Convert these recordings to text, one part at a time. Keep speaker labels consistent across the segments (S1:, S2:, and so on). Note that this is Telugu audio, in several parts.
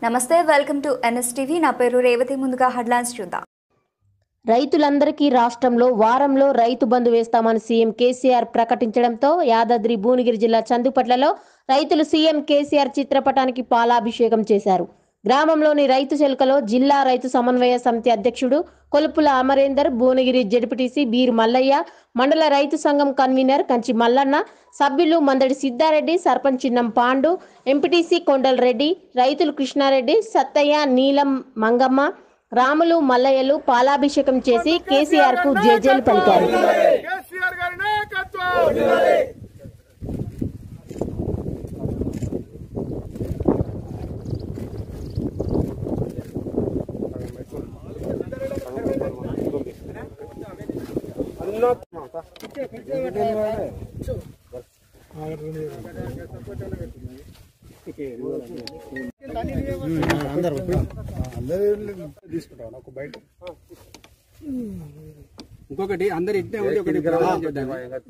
S1: నమస్తే వెల్కమ్ టు ఎన్ఎస్టీవీ నా పేరు రేవతి ముందుగా హెడ్లైన్స్ చూద్దాం
S2: రైతులందరికీ రాష్ట్రంలో వారంలో రైతు బంధు వేస్తామని సీఎం కేసీఆర్ ప్రకటించడంతో యాదాద్రి భువనగిరి జిల్లా చందుపట్లలో రైతులు సీఎం కేసీఆర్ చిత్రపటానికి పాలాభిషేకం చేశారు గ్రామంలోని రైతు చెలుకలో జిల్లా రైతు సమన్వయ సమితి అధ్యక్షుడు కొలుపుల అమరేందర్ భువనగిరి జడ్పీటీసీ బీర్ మల్లయ్య మండల రైతు సంఘం కన్వీనర్ కంచి మల్లన్న సభ్యులు మందడి సిద్ధారెడ్డి సర్పంచ్ చిన్నం పాండు ఎంపీటీసీ కొండల్ రెడ్డి రైతులు కృష్ణారెడ్డి సత్తయ్య నీలం మంగమ్మ రాములు మల్లయ్యలు పాలాభిషేకం చేసి కేసీఆర్ కు జేజేలు పలికారు
S3: కేసీఆర్ గారి నాయకత్వం
S4: ఇంకొకటి అందరు ఇట్టే ఉండి ఒకటి ప్రమాణం చేద్దాం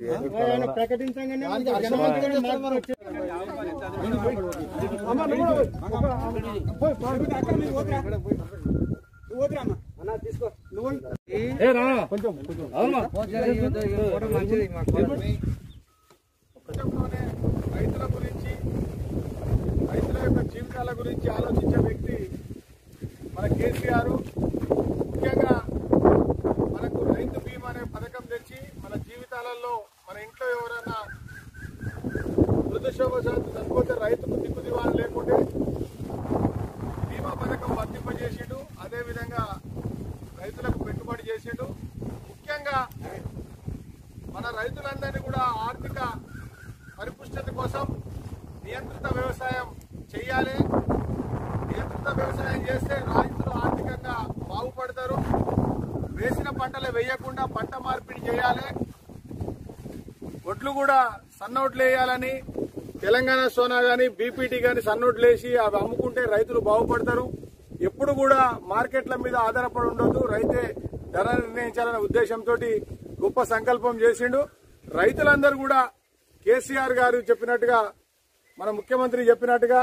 S3: ప్రపంచంలోనే రైతుల గురించి రైతుల యొక్క జీవితాల గురించి ఆలోచించే వ్యక్తి మన కేసీఆర్ ముఖ్యంగా మనకు రైతు బీమా అనే పథకం తెచ్చి మన జీవితాలలో మన ఇంట్లో ఎవరైనా మృదుశోభశాంతి చనిపోతే రైతుకు దిక్కు దివాణం లేకుంటే బీమా పథకం వర్తింపజేసిండు అదేవిధంగా రైతులకు పెట్టుబడి చేసిండు ముఖ్యంగా మన రైతులందరినీ కూడా ఆర్థిక పరిపుష్టత కోసం నియంత్రిత వ్యవసాయం చేయాలి నియంత్రిత వ్యవసాయం చేస్తే రైతులు ఆర్థికంగా బాగుపడతారు వేసిన పంటలు వేయకుండా పంట మార్పిడి చేయాలి ఒడ్లు కూడా సన్నోట్లు వేయాలని తెలంగాణ సోనా గాని బీపీటీ గాని సన్నోట్లు వేసి అవి అమ్ముకుంటే రైతులు బాగుపడతారు ఎప్పుడు కూడా మార్కెట్ల మీద ఆధారపడి ఉండొద్దు రైతే ధర నిర్ణయించాలనే ఉద్దేశంతో గొప్ప సంకల్పం చేసిండు రైతులందరూ కూడా కేసీఆర్ గారు చెప్పినట్టుగా మన ముఖ్యమంత్రి చెప్పినట్టుగా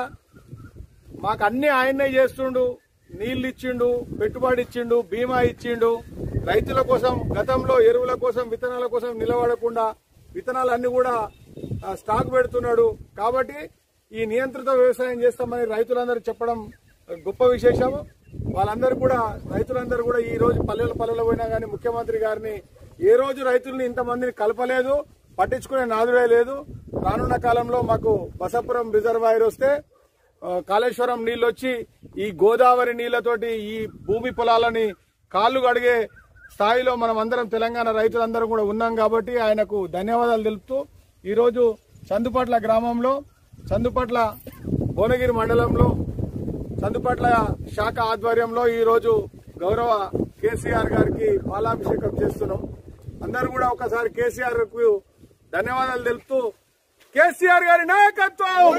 S3: మాకు అన్ని ఆయన్నే చేస్తుండు నీళ్లు ఇచ్చిండు పెట్టుబడి ఇచ్చిండు బీమా ఇచ్చిండు రైతుల కోసం గతంలో ఎరువుల కోసం విత్తనాల కోసం నిలబడకుండా విత్తనాలన్నీ కూడా ఆ, స్టాక్ పెడుతున్నాడు కాబట్టి ఈ నియంత్రిత వ్యవసాయం చేస్తామని రైతులందరూ చెప్పడం గొప్ప విశేషం వాళ్ళందరూ కూడా రైతులందరూ కూడా ఈ రోజు పల్లెల పల్లెలు పోయినా కానీ ముఖ్యమంత్రి గారిని ఏ రోజు రైతుల్ని ఇంతమందిని కలపలేదు పట్టించుకునే నాదుడే లేదు రానున్న కాలంలో మాకు బసపురం రిజర్వాయర్ వస్తే ఆ, కాళేశ్వరం నీళ్ళు వచ్చి ఈ గోదావరి నీళ్లతోటి ఈ భూమి పొలాలని కాళ్ళు కడిగే స్థాయిలో మనం అందరం తెలంగాణ రైతులందరం కూడా ఉన్నాం కాబట్టి ఆయనకు ధన్యవాదాలు తెలుపుతూ ఈరోజు చందుపట్ల గ్రామంలో చందుపట్ల భువనగిరి మండలంలో చందుపట్ల శాఖ ఆధ్వర్యంలో ఈరోజు గౌరవ కేసీఆర్ గారికి పాలాభిషేకం చేస్తున్నాం అందరూ కూడా ఒకసారి కేసీఆర్ కు ధన్యవాదాలు తెలుపుతూ కేసీఆర్ గారి నాయకత్వం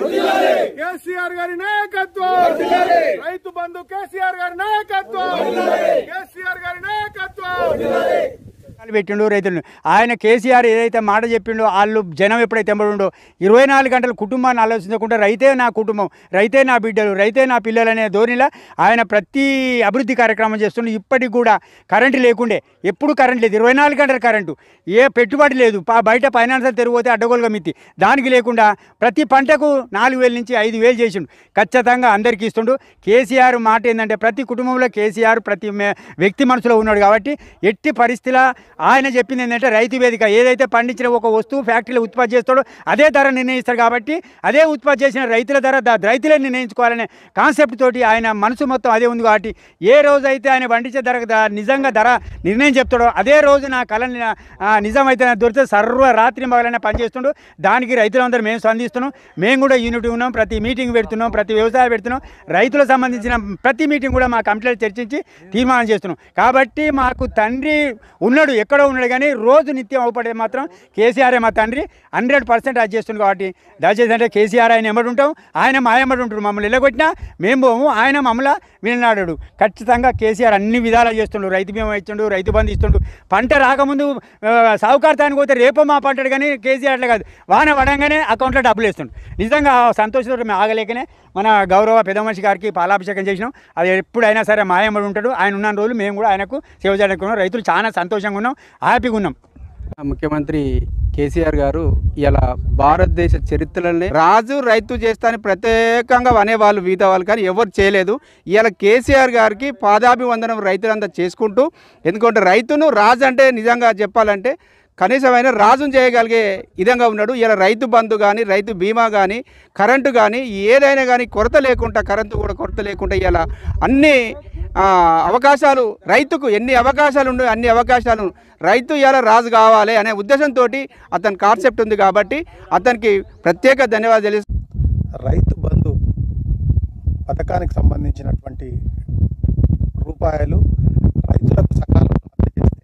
S3: కేసీఆర్ గారి నాయకత్వం రైతు బంధు కేసీఆర్ గారి నాయకత్వం కేసీఆర్ గారి నాయకత్వం
S4: పథకాలు పెట్టిండు రైతులను ఆయన కేసీఆర్ ఏదైతే మాట చెప్పిండో వాళ్ళు జనం ఎప్పుడైతే ఎంబడుండో ఇరవై నాలుగు గంటలు కుటుంబాన్ని ఆలోచించకుండా రైతే నా కుటుంబం రైతే నా బిడ్డలు రైతే నా పిల్లలు అనే ధోరణిలో ఆయన ప్రతి అభివృద్ధి కార్యక్రమం చేస్తుండే ఇప్పటికి కూడా కరెంటు లేకుండే ఎప్పుడు కరెంట్ లేదు ఇరవై నాలుగు గంటల కరెంటు ఏ పెట్టుబడి లేదు పా- బయట ఫైనాన్షియల్ తిరిగిపోతే అడ్డగోలుగా మిత్తి దానికి లేకుండా ప్రతి పంటకు నాలుగు వేల నుంచి ఐదు వేలు చేసిండు ఖచ్చితంగా అందరికీ ఇస్తుండు కేసీఆర్ మాట ఏంటంటే ప్రతి కుటుంబంలో కేసీఆర్ ప్రతి మే- వ్యక్తి మనసులో ఉన్నాడు కాబట్టి ఎట్టి పరిస్థితిలో ఆయన చెప్పింది ఏంటంటే రైతు వేదిక ఏదైతే పండించిన ఒక వస్తువు ఫ్యాక్టరీలో ఉత్పత్తి చేస్తాడో అదే ధర నిర్ణయిస్తాడు కాబట్టి అదే ఉత్పత్తి చేసిన రైతుల ధర ద- రైతులే నిర్ణయించుకోవాలనే కాన్సెప్ట్ తోటి ఆయన మనసు మొత్తం అదే ఉంది కాబట్టి ఏ రోజు అయితే ఆయన పండించే ధర ద- నిజంగా ధర నిర్ణయం చెప్తాడో అదే రోజు నా కళ ని- ఆ, నిజమైతే నాకు దొరికితే సర్వ రాత్రి మగలైనా పనిచేస్తుండు దానికి రైతులందరూ మేము స్పందిస్తున్నాం మేము కూడా యూనిట్ ఉన్నాం ప్రతి మీటింగ్ పెడుతున్నాం ప్రతి వ్యవసాయం పెడుతున్నాం రైతులకు సంబంధించిన ప్రతి మీటింగ్ కూడా మా కమిటీలో చర్చించి తీర్మానం చేస్తున్నాం కాబట్టి మాకు తండ్రి ఉన్నాడు ఎక్కడో ఉన్నాడు కానీ రోజు నిత్యం అవపడేది మాత్రం కేసీఆరే మా తండ్రి హండ్రెడ్ పర్సెంట్ అది చేస్తుంది కాబట్టి దయచేసి అంటే కేసీఆర్ ఆయన ఎమ్మడి ఉంటాం ఆయన మా ఎమ్మడి ఉంటాడు మమ్మల్ని వెళ్ళగొట్టినా మేము పోము ఆయన మమ్మల్ని విననాడాడు ఖచ్చితంగా కేసీఆర్ అన్ని విధాలు చేస్తుండు రైతు బీమా ఇస్తుండు రైతు బంధు ఇస్తుండు పంట రాకముందు ఆ, సావుకారతానికి పోతే రేపో మా పంటడు కానీ కేసీఆర్ అట్లా కాదు వాన పడంగానే అకౌంట్లో డబ్బులు వేస్తుండు నిజంగా ఆ సంతోషంతో మేము ఆగలేకనే మన గౌరవ పెద్ద మనిషి గారికి పాలాభిషేకం చేసినాం అది ఎప్పుడైనా సరే మాయమ్మడి ఉంటాడు ఆయన ఉన్న రోజులు మేము కూడా ఆయనకు సేవ చేయడానికి ఉన్నాం రైతులు చాలా సంతోషంగా ఉన్నాం హ్యాపీగా ఉన్నాం
S5: ముఖ్యమంత్రి కేసీఆర్ గారు ఇలా భారతదేశ చరిత్రలోనే రాజు రైతు చేస్తా అని ప్రత్యేకంగా అనేవాళ్ళు మిగతా వాళ్ళు కానీ ఎవరు చేయలేదు ఇవాళ కేసీఆర్ గారికి పాదాభివందనం రైతులంతా చేసుకుంటూ ఎందుకంటే రైతును రాజు అంటే నిజంగా చెప్పాలంటే కనీసమైన రాజును చేయగలిగే విధంగా ఉన్నాడు ఇలా రైతు బంధు కానీ రైతు బీమా కానీ కరెంటు కానీ ఏదైనా కానీ కొరత లేకుండా కరెంటు కూడా కొరత లేకుండా ఇలా అన్ని ఆ, అవకాశాలు రైతుకు ఎన్ని అవకాశాలు ఉన్నాయో అన్ని అవకాశాలు రైతు ఇలా రాజు కావాలి అనే ఉద్దేశంతో అతని కాన్సెప్ట్ ఉంది కాబట్టి అతనికి ప్రత్యేక ధన్యవాదాలు తెలుసు
S3: రైతు బంధు పథకానికి సంబంధించినటువంటి రూపాయలు రైతులకు సకాలంలో అందజేస్తే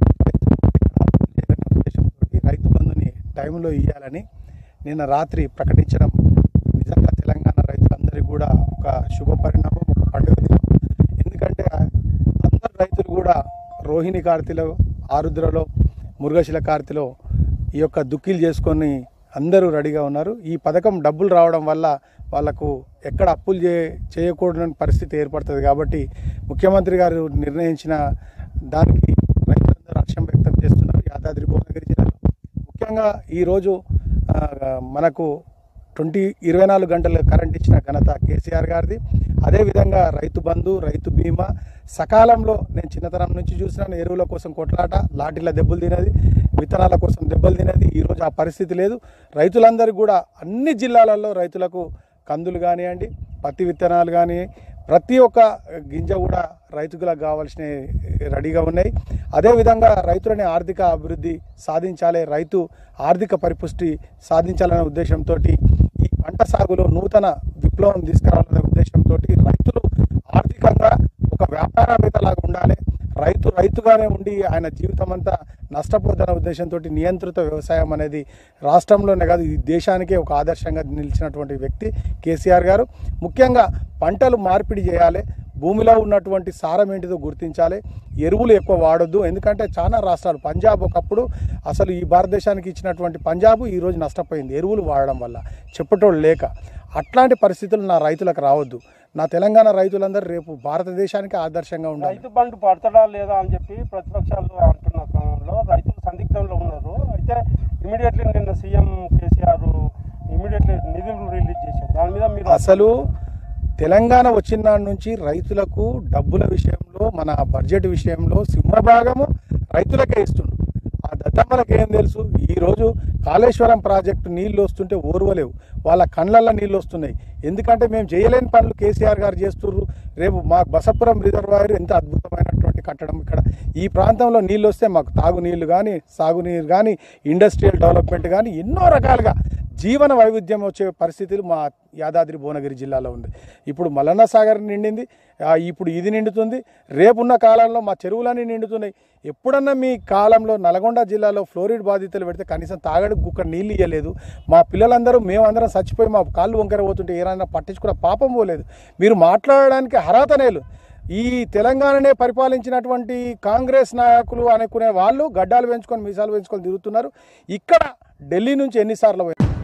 S3: రైతులకు లాభం చేయాలనే ఉద్దేశంతో రైతు బంధుని టైంలో ఇవ్వాలని నిన్న రాత్రి ప్రకటించడం నిజంగా తెలంగాణ రైతులందరికీ కూడా ఒక శుభ పరిణామం ఒక పండుగ దినం ఎందుకంటే అందరు రైతులు కూడా రోహిణి కార్తెలో ఆరుద్రలో మురుగశిల కార్తెలో ఈ యొక్క దుక్కిలు చేసుకొని అందరూ రెడీగా ఉన్నారు ఈ పథకం డబ్బులు రావడం వల్ల వాళ్ళకు ఎక్కడ అప్పులు చే చేయకూడని పరిస్థితి ఏర్పడుతుంది కాబట్టి ముఖ్యమంత్రి గారు నిర్ణయించిన దానికి రైతులందరూ హర్షం వ్యక్తం చేస్తున్నారు యాదాద్రి భువనగిరి జిల్లాలో ముఖ్యంగా ఈరోజు ఆ, మనకు ట్వంటీ ఇరవై నాలుగు గంటలు కరెంట్ ఇచ్చిన ఘనత కేసీఆర్ గారిది అదేవిధంగా రైతు బంధు రైతు బీమా సకాలంలో నేను చిన్నతనం నుంచి చూసినాను ఎరువుల కోసం కొట్లాట లాఠీల దెబ్బలు తినేది విత్తనాల కోసం దెబ్బలు తినేది ఈరోజు ఆ పరిస్థితి లేదు రైతులందరికీ కూడా అన్ని జిల్లాలలో రైతులకు కందులు కానివ్వండి పత్తి విత్తనాలు కానీ ప్రతి ఒక్క గింజ కూడా రైతులకు కావాల్సిన రెడీగా ఉన్నాయి అదేవిధంగా రైతులని ఆర్థిక అభివృద్ధి సాధించాలి రైతు ఆర్థిక పరిపుష్టి సాధించాలనే ఉద్దేశంతో ఈ పంట సాగులో నూతన విప్లవం తీసుకురావాలనే ఉద్దేశంతో రైతులు ఆర్థికంగా ఒక వ్యాపారవేత్తలాగా ఉండాలి రైతు రైతుగానే ఉండి ఆయన జీవితం అంతా నష్టపోతున్న ఉద్దేశంతో నియంత్రిత వ్యవసాయం అనేది రాష్ట్రంలోనే కాదు ఈ దేశానికే ఒక ఆదర్శంగా నిలిచినటువంటి వ్యక్తి కేసీఆర్ గారు ముఖ్యంగా పంటలు మార్పిడి చేయాలి భూమిలో ఉన్నటువంటి సారం ఏంటిదో గుర్తించాలి ఎరువులు ఎక్కువ వాడొద్దు ఎందుకంటే చాలా రాష్ట్రాలు పంజాబ్ ఒకప్పుడు అసలు ఈ భారతదేశానికి ఇచ్చినటువంటి పంజాబ్ ఈరోజు నష్టపోయింది ఎరువులు వాడడం వల్ల చెప్పటోళ్ళు లేక అట్లాంటి పరిస్థితులు నా రైతులకు రావద్దు నా తెలంగాణ రైతులందరూ రేపు భారతదేశానికి ఆదర్శంగా ఉండాలి
S6: రైతు బంధు పడతాడా లేదా అని చెప్పి ప్రతిపక్షాలు అంటున్న క్రమంలో రైతులు సందిగ్ధంలో ఉన్నారు అయితే ఇమీడియట్లీ నిన్న సీఎం కేసీఆర్ ఇమీడియట్లీ నిధులు రిలీజ్ చేశారు దాని మీద మీరు
S3: అసలు తెలంగాణ వచ్చిన నాటి నుంచి రైతులకు డబ్బుల విషయంలో మన బడ్జెట్ విషయంలో సింహభాగము రైతులకే ఇస్తుండు ఆ దద్దమ్మలకు ఏం తెలుసు ఈరోజు కాళేశ్వరం ప్రాజెక్టు నీళ్ళు వస్తుంటే ఓర్వలేవు వాళ్ళ కళ్ళల్లో నీళ్ళు వస్తున్నాయి ఎందుకంటే మేము చేయలేని పనులు కేసీఆర్ గారు చేస్తుర్రు రేపు మా బసపురం రిజర్వాయర్ ఎంత అద్భుతమైనటువంటి కట్టడం ఇక్కడ ఈ ప్రాంతంలో నీళ్ళు వస్తే మాకు తాగునీళ్ళు కానీ సాగునీరు కానీ ఇండస్ట్రియల్ డెవలప్మెంట్ కానీ ఎన్నో రకాలుగా జీవన వైవిధ్యం వచ్చే పరిస్థితులు మా యాదాద్రి భువనగిరి జిల్లాలో ఉంది ఇప్పుడు మల్లన్న సాగర్ నిండింది ఆ, ఇప్పుడు ఇది నిండుతుంది రేపున్న కాలంలో మా చెరువులన్నీ నిండుతున్నాయి ఎప్పుడన్నా మీ కాలంలో నల్గొండ జిల్లాలో ఫ్లోరిడ్ బాధితులు పెడితే కనీసం తాగడు గుక్క నీళ్ళు ఇవ్వలేదు మా పిల్లలందరూ మేమందరం చచ్చిపోయి మా కాళ్ళు వంకర పోతుంటే ఏమైనా పట్టించుకున్న పాపం పోలేదు మీరు మాట్లాడడానికి అర్హతనేలు ఈ తెలంగాణనే పరిపాలించినటువంటి కాంగ్రెస్ నాయకులు అనుకునే వాళ్ళు గడ్డాలు పెంచుకొని మీసాలు పెంచుకొని తిరుగుతున్నారు ఇక్కడ ఢిల్లీ నుంచి ఎన్నిసార్లు పోయారు